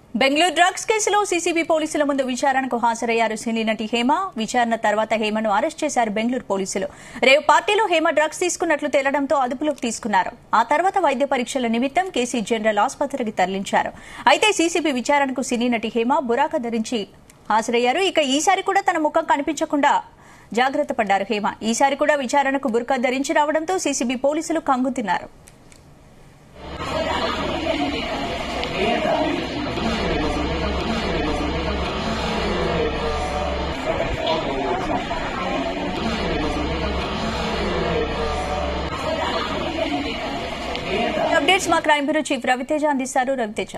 Bengaluru drugs కేసులో CCB పోలీసుల ముందు విచారణకు హాజరయ్యారు సినీ నటి హేమ విచారణ తర్వాత హేమను అరెస్ట్ చేశారు బెంగళూరు పోలీసులు రేవు పార్టీలో హేమ డ్రగ్స్ తీసుకున్నట్లు తేలడంతో అదుపులోకి తీసుకున్నారు ఆ తర్వాత వైద్య పరీక్షల నిమిత్తం కేసీ జనరల్ ఆసుపత్రికి తరలించారు అయితే సీసీబీ విచారణకు సినీ నటి హేమ బురాక ధరించి హాజరయ్యారు ఇక ఈసారి కూడా తన ముఖం కనిపించకుండా జాగ్రత్త పడ్డారు హేమ ఈసారి కూడా విచారణకు బురకా ధరించి రావడంతో సీసీబీ పోలీసులు కంగుతిన్నారు అప్డేట్స్ మా క్రైమ్ బ్యూరో చీఫ్ రవితేజ అందిస్తారు రవితేజ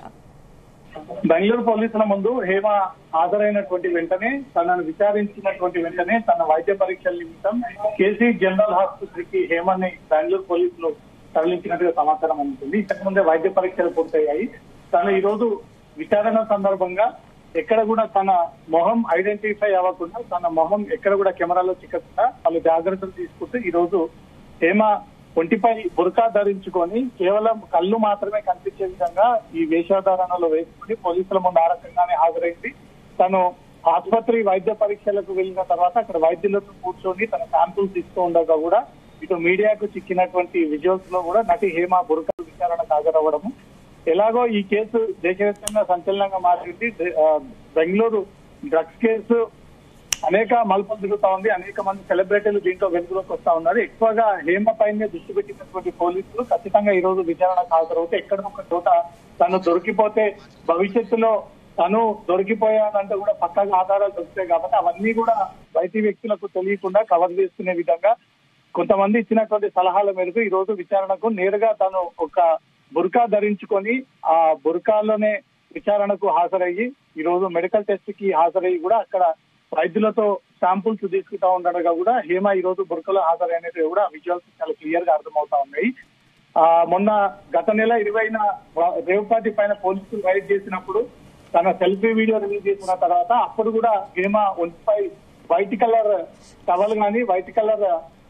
బెంగళూరు పోలీసుల ముందు హేమ హాజరైనటువంటి వెంటనే తనను విచారించినటువంటి వెంటనే తన వైద్య పరీక్షల నిమిత్తం కేసీ జనరల్ ఆసుపత్రికి హేమని బెంగళూరు పోలీసులు తరలించినట్టుగా సమాచారం అందుతుంది ఇంతకు ముందే వైద్య పరీక్షలు పూర్తయ్యాయి తను ఈ రోజు విచారణ సందర్భంగా ఎక్కడ కూడా తన మొహం ఐడెంటిఫై అవ్వకుండా తన మొహం ఎక్కడ కూడా కెమెరాలో చిక్కకుండా వాళ్ళు జాగ్రత్తలు తీసుకుంటూ ఈ రోజు హేమ ఒంటిపై బురకా ధరించుకొని కేవలం కళ్ళు మాత్రమే కనిపించే విధంగా ఈ వేషధారణలో వేసుకుని పోలీసుల ముందు ఆ రకంగానే హాజరైంది తను ఆసుపత్రి వైద్య పరీక్షలకు వెళ్ళిన తర్వాత అక్కడ వైద్యులతో కూర్చొని తన శాంపుల్స్ ఇస్తూ ఉండగా కూడా ఇటు మీడియాకు చిక్కినటువంటి విజువల్స్ లో కూడా నటి హేమ బురకా విచారణకు హాజరవ్వడము ఎలాగో ఈ కేసు దేశవ్యాప్తంగా సంచలనంగా మారింది దే- ఆ, బెంగళూరు డ్రగ్స్ కేసు అనేక మలుపులు తిరుగుతా ఉంది అనేక మంది సెలబ్రిటీలు దీంట్లో వెలుగులోకి వస్తా ఉన్నారు ఎక్కువగా హేమ పైనే దృష్టి పెట్టినటువంటి పోలీసులు ఖచ్చితంగా ఈ రోజు విచారణకు హాజరవుతే ఎక్కడ ఒక చోట తను దొరికిపోతే భవిష్యత్తులో తను దొరికిపోయానంటే కూడా పక్కగా ఆధారాలు దొరుకుతాయి కాబట్టి అవన్నీ కూడా బయటి వ్యక్తులకు తెలియకుండా కవర్ చేసుకునే విధంగా కొంతమంది ఇచ్చినటువంటి సలహాల మేరకు ఈ రోజు విచారణకు నేరుగా తను ఒక బుర్కా ధరించుకొని ఆ బుర్కాలోనే విచారణకు హాజరయ్యి ఈ రోజు మెడికల్ టెస్ట్ కి హాజరయ్యి కూడా అక్కడ వైద్యులతో శాంపుల్స్ తీసుకుంటా ఉండగా కూడా హేమ ఈ రోజు బుర్కలో హాజరైనట్టు కూడా విజువల్స్ చాలా క్లియర్ గా అర్థమవుతా ఉన్నాయి ఆ మొన్న గత నెల ఇరవైన రేవుపాటి పైన పోలీసులు రైడ్ చేసినప్పుడు తన సెల్ఫీ వీడియో రిలీజ్ చేసిన తర్వాత అప్పుడు కూడా హేమ ఒంటిపై వైట్ కలర్ టవల్ గానీ వైట్ కలర్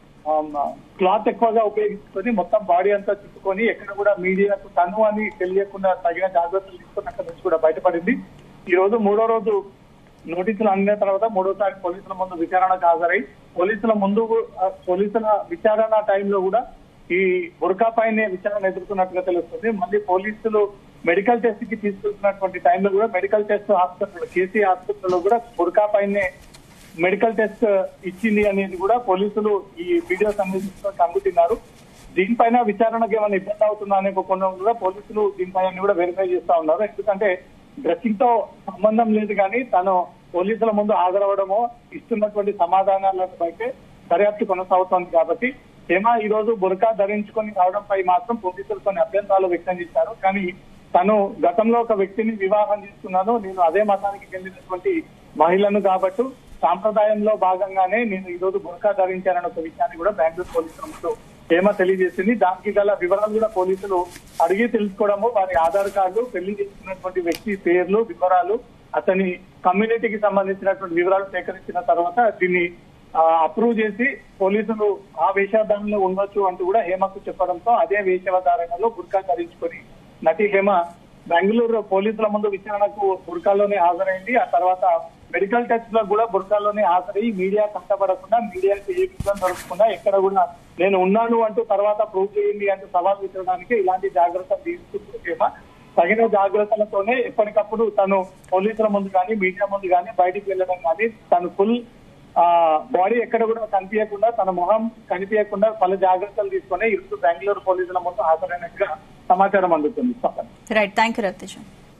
క్లాత్ ఎక్కువగా ఉపయోగించుకొని మొత్తం బాడీ అంతా చుట్టుకొని ఎక్కడ కూడా మీడియాకు తను అని తెలియకుండా తగిన జాగ్రత్తలు తీసుకొని అక్కడ నుంచి కూడా బయటపడింది ఈ రోజు మూడో రోజు నోటీసులు అందిన తర్వాత మూడోసారి పోలీసుల ముందు విచారణకు హాజరై పోలీసుల ముందు ఆ, పోలీసుల విచారణ టైంలో కూడా ఈ బుర్కా పైనే విచారణ ఎదుర్కొన్నట్టుగా తెలుస్తుంది మళ్ళీ పోలీసులు మెడికల్ టెస్ట్ కి తీసుకెళ్తున్నటువంటి టైంలో కూడా మెడికల్ టెస్ట్ హాస్పిటల్ కేసీ హాస్పిటల్లో కూడా బుర్కా పైనే మెడికల్ టెస్ట్ ఇచ్చింది అనేది కూడా పోలీసులు ఈ వీడియో సంబంధించిన కంగుతున్నారు దీనిపైన విచారణకు ఏమైనా ఇబ్బంది అవుతుందా అనే ఒక కోణంలో కూడా పోలీసులు దీనిపైన కూడా వెరిఫై చేస్తా ఉన్నారు ఎందుకంటే డ్రెస్సింగ్ తో సంబంధం లేదు కానీ తను పోలీసుల ముందు హాజరవడమో ఇస్తున్నటువంటి సమాధానాలను బయటే దర్యాప్తు కొనసాగుతోంది కాబట్టి హేమ ఈ రోజు బురకా ధరించుకొని రావడంపై మాత్రం పోలీసులు కొన్ని అభ్యంతరాలు వ్యక్తం చేశారు కానీ తను గతంలో ఒక వ్యక్తిని వివాహం చేసుకున్నాను నేను అదే మతానికి చెందినటువంటి మహిళను కాబట్టి సాంప్రదాయంలో భాగంగానే నేను ఈ రోజు బురకా ధరించానన్న ఒక విషయాన్ని కూడా బెంగళూరు పోలీసుల ముందు హేమ తెలియజేసింది దానికి గల వివరాలు కూడా పోలీసులు అడిగి తెలుసుకోవడము వారి ఆధార్ కార్డు పెళ్లి చేసుకున్నటువంటి వ్యక్తి పేర్లు వివరాలు అతని కమ్యూనిటీకి సంబంధించినటువంటి వివరాలు సేకరించిన తర్వాత దీన్ని అప్రూవ్ చేసి పోలీసులు ఆ వేషధారణలో ఉండొచ్చు అంటూ కూడా హేమకు చెప్పడంతో అదే వేషధారణలో బుర్కా ధరించుకొని నటి హేమ బెంగళూరు పోలీసుల ముందు విచారణకు బుర్కాలోనే హాజరైంది ఆ తర్వాత మెడికల్ టెస్ట్ లో కూడా బుర్కాలోనే హాజరై మీడియా కష్టపడకుండా మీడియాకి ఏ విషయం దొరకకుండా ఎక్కడ కూడా నేను ఉన్నాను అంటూ తర్వాత ప్రూవ్ చేయండి అంటూ సవాల్ విసరడానికి ఇలాంటి జాగ్రత్తలు తీసుకుంటూ హేమ తగిన జాగ్రత్తలతోనే ఎప్పటికప్పుడు తను పోలీసుల ముందు కానీ మీడియా ముందు కానీ బయటికి వెళ్ళడం కానీ తను ఫుల్ ఆ బాడీ ఎక్కడ కూడా కనిపించకుండా తన మొహం కనిపించకుండా పలు జాగ్రత్తలు తీసుకొని ఇరుసు బెంగళూరు పోలీసుల ముందు హాజరైనట్టుగా సమాచారం అందుతుంది చెప్పండి రైట్ థ్యాంక్ యూ రవితేజ